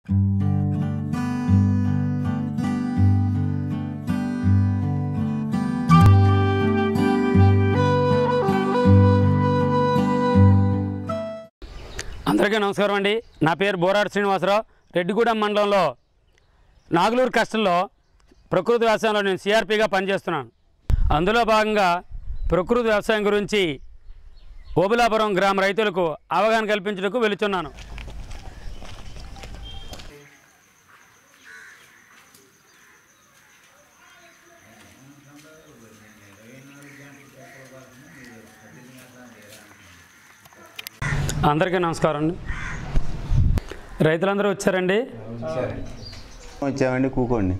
అందరికీ నమస్కారం అండి నా పేరు బోరాడు శ్రీనివాసరావు రెడ్డిగూడెం మండలంలో నాగులూరు కష్టంలో ప్రకృతి వ్యవసాయంలో నేను సిఆర్పిగా పనిచేస్తున్నాను అందులో భాగంగా ప్రకృతి వ్యవసాయం గురించి ఓబులాపురం గ్రామ రైతులకు అవగాహన కల్పించడానికి వెళుతున్నాను అందరికీ నమస్కారం అండి రైతులందరూ వచ్చారండి వచ్చామండి కూకోండి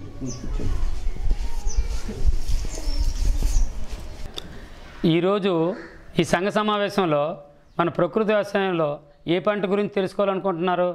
ఈరోజు ఈ సంఘ సమావేశంలో మన ప్రకృతి వ్యవసాయంలో ఏ పంట గురించి తెలుసుకోవాలనుకుంటున్నారు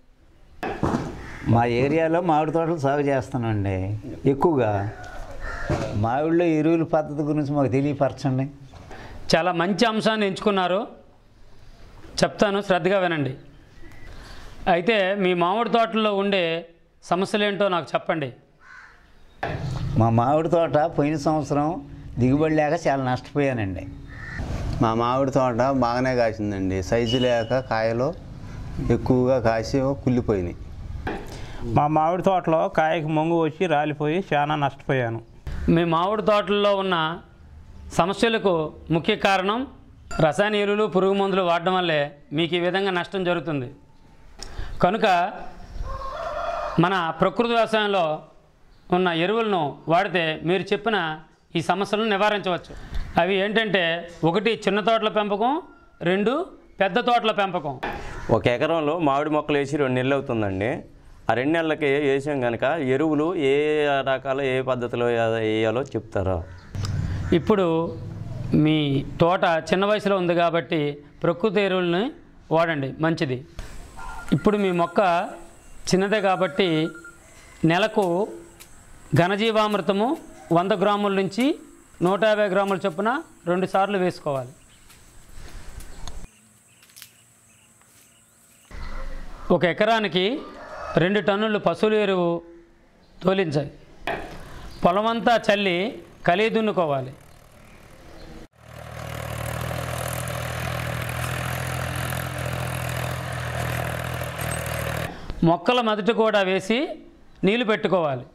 మా ఏరియాలో మామిడి తోటలు సాగు చేస్తానండి ఎక్కువగా మామిడిలో ఎరువుల పద్ధతి గురించి మాకు తెలియపరచండి చాలా మంచి అంశాన్ని ఎంచుకున్నారు చెప్తాను శ్రద్ధగా వినండి అయితే మీ మామిడి తోటల్లో ఉండే సమస్యలు ఏంటో నాకు చెప్పండి మా మామిడి తోట పోయిన సంవత్సరం దిగుబడి లేక చాలా నష్టపోయానండి మా మామిడి తోట బాగానే కాసిందండి సైజు లేక కాయలు ఎక్కువగా కాసి కుళ్ళిపోయినాయి మా మామిడి తోటలో కాయకి మొంగు వచ్చి రాలిపోయి చాలా నష్టపోయాను మీ మామిడి తోటల్లో ఉన్న సమస్యలకు ముఖ్య కారణం రసాయన ఎరువులు పురుగు మందులు వాడడం వల్లే మీకు ఈ విధంగా నష్టం జరుగుతుంది కనుక మన ప్రకృతి వ్యవసాయంలో ఉన్న ఎరువులను వాడితే మీరు చెప్పిన ఈ సమస్యలను నివారించవచ్చు అవి ఏంటంటే ఒకటి చిన్న తోటల పెంపకం రెండు పెద్ద తోటల పెంపకం ఒక ఎకరంలో మామిడి మొక్కలు వేసి రెండు నెలలు అవుతుందండి ఆ రెండు నెలలకి వేసాం కనుక ఎరువులు ఏ రకాల ఏ పద్ధతిలో వేయాలో చెప్తారా ఇప్పుడు మీ తోట చిన్న వయసులో ఉంది కాబట్టి ప్రకృతి ఎరువులని వాడండి మంచిది ఇప్పుడు మీ మొక్క చిన్నదే కాబట్టి నెలకు ఘనజీవామృతము వంద గ్రాముల నుంచి నూట యాభై గ్రాముల చొప్పున రెండు సార్లు వేసుకోవాలి ఒక ఎకరానికి రెండు టన్నులు పశువుల ఎరువు తోలించాలి పొలమంతా చల్లి కలిగి దున్నుకోవాలి మొక్కల మొదట కూడా వేసి నీళ్లు పెట్టుకోవాలి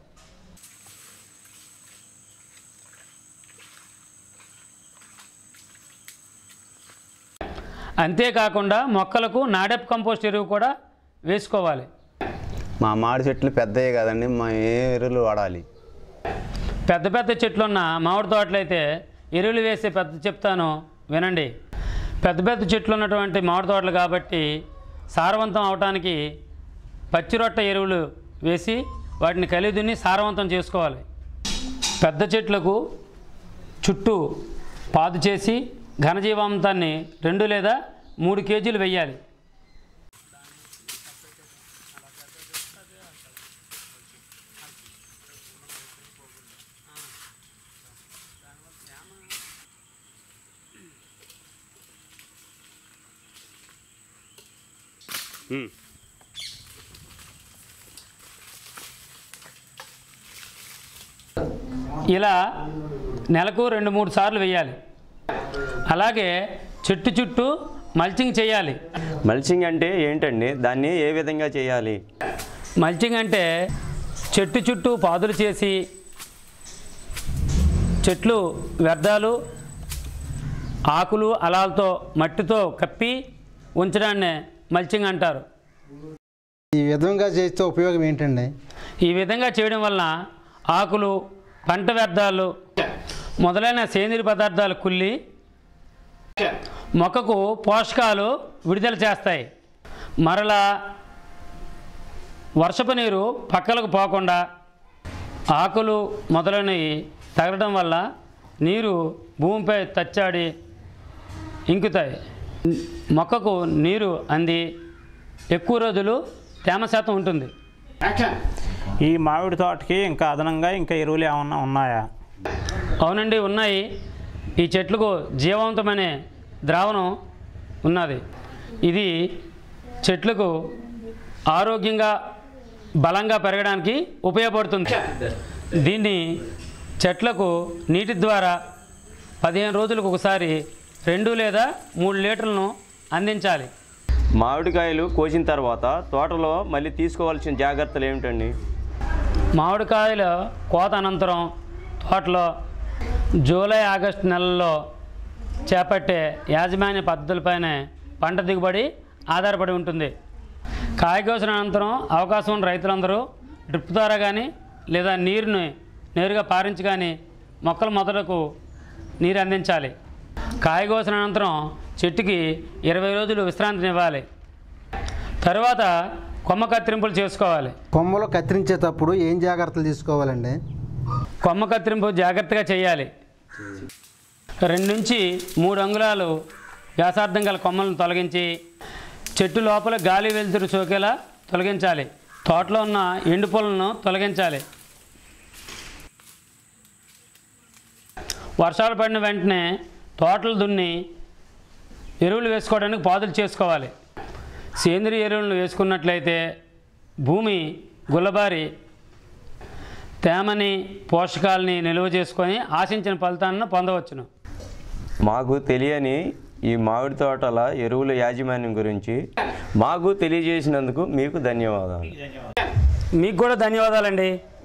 అంతేకాకుండా మొక్కలకు నాడెప్ కంపోస్ట్ ఎరువు కూడా వేసుకోవాలి మా మామిడి చెట్లు పెద్దవి కదండి మా ఏ ఎరువులు వాడాలి పెద్ద పెద్ద చెట్లు ఉన్న మామిడి తోటలు అయితే ఎరువులు వేసే పెద్ద చెప్తాను వినండి పెద్ద పెద్ద చెట్లు ఉన్నటువంటి మామిడి తోటలు కాబట్టి సారవంతం అవటానికి పచ్చి రొట్ట ఎరువులు వేసి వాటిని కలిదుని సారవంతం చేసుకోవాలి పెద్ద చెట్లకు చుట్టూ పాదు చేసి ఘనజీవామృతాన్ని రెండు లేదా మూడు కేజీలు వెయ్యాలి ఇలా నెలకు రెండు మూడు సార్లు వేయాలి అలాగే చెట్టు చుట్టూ మల్చింగ్ చేయాలి మల్చింగ్ అంటే ఏంటండి దాన్ని ఏ విధంగా చేయాలి మల్చింగ్ అంటే చెట్టు చుట్టూ పాదులు చేసి చెట్లు వ్యర్థాలు ఆకులు అలాలతో మట్టితో కప్పి ఉంచడాన్నే మల్చింగ్ అంటారు ఈ విధంగా చేస్తే ఉపయోగం ఏంటండి ఈ విధంగా చేయడం వలన ఆకులు పంట వ్యర్థాలు మొదలైన సేంద్రియ పదార్థాలు కుళ్ళి మొక్కకు పోషకాలు విడుదల చేస్తాయి మరలా వర్షపు నీరు పక్కలకు పోకుండా ఆకులు మొదలైనవి తగలడం వల్ల నీరు భూమిపై తచ్చాడి ఇంకుతాయి మొక్కకు నీరు అంది ఎక్కువ రోజులు తేమ శాతం ఉంటుంది ఈ మామిడి తోటకి ఇంకా అదనంగా ఇంకా ఎరువులు ఏమన్నా ఉన్నాయా అవునండి ఉన్నాయి ఈ చెట్లకు జీవవంతమనే ద్రావణం ఉన్నది ఇది చెట్లకు ఆరోగ్యంగా బలంగా పెరగడానికి ఉపయోగపడుతుంది దీన్ని చెట్లకు నీటి ద్వారా పదిహేను రోజులకు ఒకసారి రెండు లేదా మూడు లీటర్లను అందించాలి మామిడికాయలు కోసిన తర్వాత తోటలో మళ్ళీ తీసుకోవాల్సిన జాగ్రత్తలు ఏమిటండి మామిడికాయల కోత అనంతరం తోటలో జూలై ఆగస్టు నెలల్లో చేపట్టే యాజమాన్య పద్ధతులపైనే పంట దిగుబడి ఆధారపడి ఉంటుంది కాయ కోసిన అనంతరం అవకాశం ఉన్న రైతులందరూ డ్రిప్ ద్వారా కానీ లేదా నీరుని నేరుగా పారించి కానీ మొక్కల మొదలకు నీరు అందించాలి కాయ కోసిన అనంతరం చెట్టుకి ఇరవై రోజులు విశ్రాంతినివ్వాలి తరువాత కొమ్మ కత్తిరింపులు చేసుకోవాలి కొమ్మలు కత్తిరించేటప్పుడు ఏం జాగ్రత్తలు తీసుకోవాలండి కొమ్మ కత్తిరింపు జాగ్రత్తగా చేయాలి రెండు నుంచి మూడు అంగుళాలు వ్యాసార్థం గల కొమ్మలను తొలగించి చెట్టు లోపల గాలి వెలుతురు సోకేలా తొలగించాలి తోటలో ఉన్న ఎండు పొలను తొలగించాలి వర్షాలు పడిన వెంటనే తోటలు దున్ని ఎరువులు వేసుకోవడానికి పాదులు చేసుకోవాలి సేంద్రియ ఎరువులను వేసుకున్నట్లయితే భూమి గుల్లబారి తేమని పోషకాలని నిల్వ చేసుకొని ఆశించిన ఫలితాలను పొందవచ్చును మాకు తెలియని ఈ మామిడి తోటల ఎరువుల యాజమాన్యం గురించి మాకు తెలియజేసినందుకు మీకు ధన్యవాదాలు మీకు కూడా ధన్యవాదాలండి